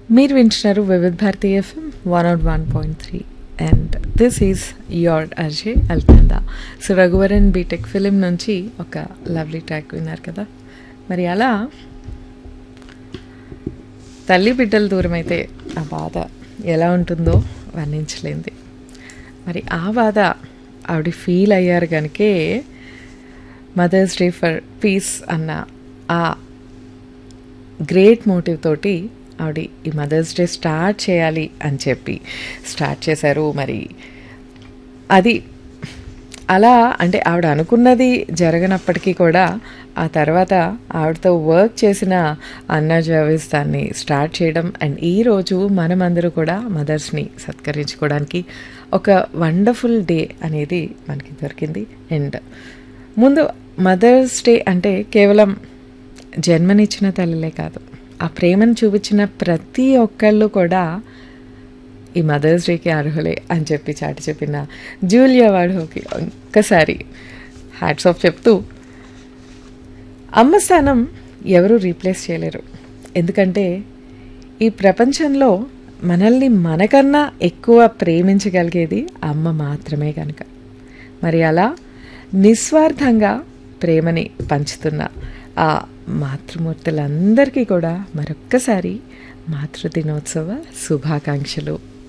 మీరు వింటున్నారు Vividh Bharati FM one out one point three and this is your Ajay అల్కందా so Raghuvaran BTech film నుంచి ఒక లవ్లీ ట్రాక్ విన్నారు కదా మరి అలా తల్లి బిడ్డల దూరం అయితే ఆ బాధ ఎలా ఉంటుందో వర్ణించలేంది మరి ఆ బాధ ఆవిడ ఫీల్ అయ్యారు కనుకే మదర్స్ డే ఫర్ పీస్ అన్న ఆ గ్రేట్ మోటివ్ తోటి ఆవిడ ఈ మదర్స్ డే స్టార్ట్ చేయాలి అని చెప్పి స్టార్ట్ చేశారు మరి అది అలా అంటే ఆవిడ అనుకున్నది జరగనప్పటికీ కూడా ఆ తర్వాత ఆవిడతో వర్క్ చేసిన అన్నా జావేజ్ దాన్ని స్టార్ట్ చేయడం అండ్ ఈరోజు మనమందరూ కూడా మదర్స్ని సత్కరించుకోవడానికి ఒక వండర్ఫుల్ డే అనేది మనకి దొరికింది అండ్ ముందు మదర్స్ డే అంటే కేవలం జన్మనిచ్చిన తల్లిలే కాదు ఆ ప్రేమను చూపించిన ప్రతి ఒక్కళ్ళు కూడా ఈ మదర్స్ డేకి అర్హులే అని చెప్పి చాటి చెప్పిన జూలియా వాడోకి ఒక్కసారి హ్యాట్స్ ఆఫ్ చెప్తూ అమ్మ స్థానం ఎవరు రీప్లేస్ చేయలేరు ఎందుకంటే ఈ ప్రపంచంలో మనల్ని మనకన్నా ఎక్కువ ప్రేమించగలిగేది అమ్మ మాత్రమే కనుక మరి అలా నిస్వార్థంగా ప్రేమని పంచుతున్న ఆ మాతృమూర్తులందరికీ కూడా మరొక్కసారి మాతృ దినోత్సవ శుభాకాంక్షలు